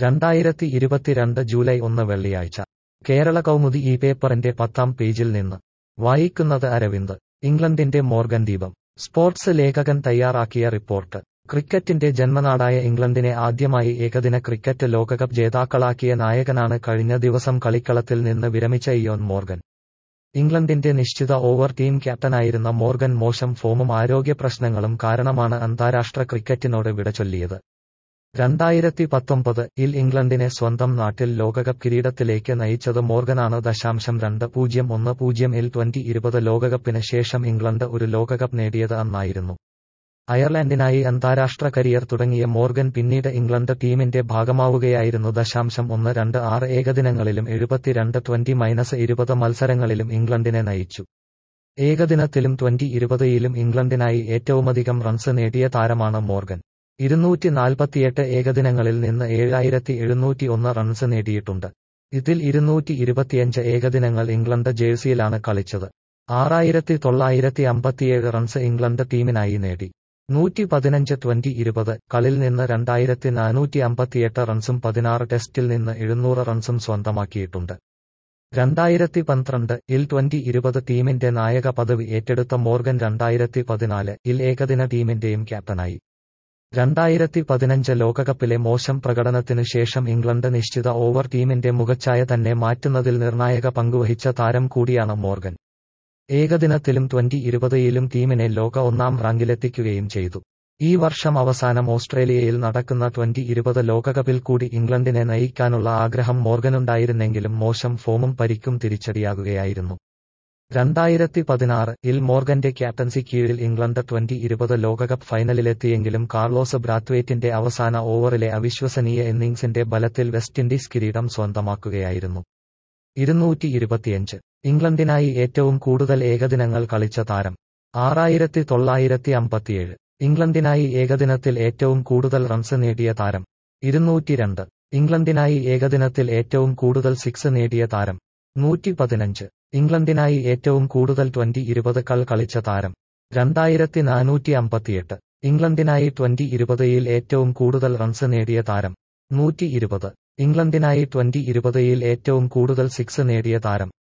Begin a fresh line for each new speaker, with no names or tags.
രണ്ടായിരത്തി ഇരുപത്തിരണ്ട് ജൂലൈ ഒന്ന് വെള്ളിയാഴ്ച കേരള കൗമുദി ഈ പേപ്പറിന്റെ പത്താം പേജിൽ നിന്ന് വായിക്കുന്നത് അരവിന്ദ് ഇംഗ്ലണ്ടിന്റെ മോർഗൻ ദീപം സ്പോർട്സ് ലേഖകൻ തയ്യാറാക്കിയ റിപ്പോർട്ട് ക്രിക്കറ്റിന്റെ ജന്മനാടായ ഇംഗ്ലണ്ടിനെ ആദ്യമായി ഏകദിന ക്രിക്കറ്റ് ലോകകപ്പ് ജേതാക്കളാക്കിയ നായകനാണ് കഴിഞ്ഞ ദിവസം കളിക്കളത്തിൽ നിന്ന് വിരമിച്ച ഇയോൻ മോർഗൻ ഇംഗ്ലണ്ടിന്റെ നിശ്ചിത ഓവർ ടീം ക്യാപ്റ്റനായിരുന്ന മോർഗൻ മോശം ഫോമും ആരോഗ്യ പ്രശ്നങ്ങളും കാരണമാണ് അന്താരാഷ്ട്ര ക്രിക്കറ്റിനോട് വിട ചൊല്ലിയത് രണ്ടായിരത്തി പത്തൊമ്പത് ഇൽ ഇംഗ്ലണ്ടിനെ സ്വന്തം നാട്ടിൽ ലോകകപ്പ് കിരീടത്തിലേക്ക് നയിച്ചത് മോർഗനാണ് ദശാംശം രണ്ട് പൂജ്യം ഒന്ന് പൂജ്യം ഇൽ ട്വന്റി ഇരുപത് ലോകകപ്പിന് ശേഷം ഇംഗ്ലണ്ട് ഒരു ലോകകപ്പ് നേടിയത് അന്നായിരുന്നു അയർലൻഡിനായി അന്താരാഷ്ട്ര കരിയർ തുടങ്ങിയ മോർഗൻ പിന്നീട് ഇംഗ്ലണ്ട് ടീമിന്റെ ഭാഗമാവുകയായിരുന്നു ദശാംശം ഒന്ന് രണ്ട് ആറ് ഏകദിനങ്ങളിലും എഴുപത്തിരണ്ട് ട്വന്റി മൈനസ് ഇരുപത് മത്സരങ്ങളിലും ഇംഗ്ലണ്ടിനെ നയിച്ചു ഏകദിനത്തിലും ട്വന്റി ഇരുപതിലും ഇംഗ്ലണ്ടിനായി ഏറ്റവുമധികം റൺസ് നേടിയ താരമാണ് മോർഗൻ ഇരുന്നൂറ്റി നാൽപ്പത്തിയെട്ട് ഏകദിനങ്ങളിൽ നിന്ന് ഏഴായിരത്തി എഴുന്നൂറ്റി ഒന്ന് റൺസ് നേടിയിട്ടുണ്ട് ഇതിൽ ഇരുന്നൂറ്റി ഇരുപത്തിയഞ്ച് ഏകദിനങ്ങൾ ഇംഗ്ലണ്ട് ജേഴ്സിയിലാണ് കളിച്ചത് ആറായിരത്തി തൊള്ളായിരത്തി അമ്പത്തിയേഴ് റൺസ് ഇംഗ്ലണ്ട് ടീമിനായി നേടി നൂറ്റി പതിനഞ്ച് ട്വന്റി ഇരുപത് കളിൽ നിന്ന് രണ്ടായിരത്തി നാനൂറ്റി അമ്പത്തിയെട്ട് റൺസും പതിനാറ് ടെസ്റ്റിൽ നിന്ന് എഴുന്നൂറ് റൺസും സ്വന്തമാക്കിയിട്ടുണ്ട് രണ്ടായിരത്തി പന്ത്രണ്ട് ഇൽ ട്വന്റി ഇരുപത് ടീമിന്റെ നായക പദവി ഏറ്റെടുത്ത മോർഗൻ രണ്ടായിരത്തി പതിനാല് ഇൽ ഏകദിന ടീമിന്റെയും ക്യാപ്റ്റനായി രണ്ടായിരത്തി പതിനഞ്ച് ലോകകപ്പിലെ മോശം പ്രകടനത്തിനു ശേഷം ഇംഗ്ലണ്ട് നിശ്ചിത ഓവർ ടീമിന്റെ മുഖച്ഛായ തന്നെ മാറ്റുന്നതിൽ നിർണായക പങ്കുവഹിച്ച താരം കൂടിയാണ് മോർഗൻ ഏകദിനത്തിലും ട്വന്റി ഇരുപതിലും ടീമിനെ ലോക ഒന്നാം റാങ്കിലെത്തിക്കുകയും ചെയ്തു ഈ വർഷം അവസാനം ഓസ്ട്രേലിയയിൽ നടക്കുന്ന ട്വന്റി ഇരുപത് ലോകകപ്പിൽ കൂടി ഇംഗ്ലണ്ടിനെ നയിക്കാനുള്ള ആഗ്രഹം മോർഗനുണ്ടായിരുന്നെങ്കിലും മോശം ഫോമും പരിക്കും തിരിച്ചടിയാകുകയായിരുന്നു രണ്ടായിരത്തി പതിനാറ് ഇൽ മോർഗന്റെ ക്യാപ്റ്റൻസി കീഴിൽ ഇംഗ്ലണ്ട് ട്വന്റി ഇരുപത് ലോകകപ്പ് ഫൈനലിലെത്തിയെങ്കിലും കാർലോസ് ബ്രാത്വേറ്റിന്റെ അവസാന ഓവറിലെ അവിശ്വസനീയ ഇന്നിംഗ്സിന്റെ ബലത്തിൽ വെസ്റ്റ് ഇൻഡീസ് കിരീടം സ്വന്തമാക്കുകയായിരുന്നു ഇരുന്നൂറ്റി ഇരുപത്തിയഞ്ച് ഇംഗ്ലണ്ടിനായി ഏറ്റവും കൂടുതൽ ഏകദിനങ്ങൾ കളിച്ച താരം ആറായിരത്തി തൊള്ളായിരത്തി അമ്പത്തിയേഴ് ഇംഗ്ലണ്ടിനായി ഏകദിനത്തിൽ ഏറ്റവും കൂടുതൽ റൺസ് നേടിയ താരം ഇരുന്നൂറ്റി രണ്ട് ഇംഗ്ലണ്ടിനായി ഏകദിനത്തിൽ ഏറ്റവും കൂടുതൽ സിക്സ് നേടിയ താരം നൂറ്റി പതിനഞ്ച് ഇംഗ്ലണ്ടിനായി ഏറ്റവും കൂടുതൽ ട്വന്റി ഇരുപത് കൾ കളിച്ച താരം രണ്ടായിരത്തി നാനൂറ്റി അമ്പത്തിയെട്ട് ഇംഗ്ലണ്ടിനായി ട്വന്റി ഇരുപതിൽ ഏറ്റവും കൂടുതൽ റൺസ് നേടിയ താരം നൂറ്റി ഇരുപത് ഇംഗ്ലണ്ടിനായി ട്വന്റി ഇരുപതിൽ ഏറ്റവും കൂടുതൽ സിക്സ് നേടിയ താരം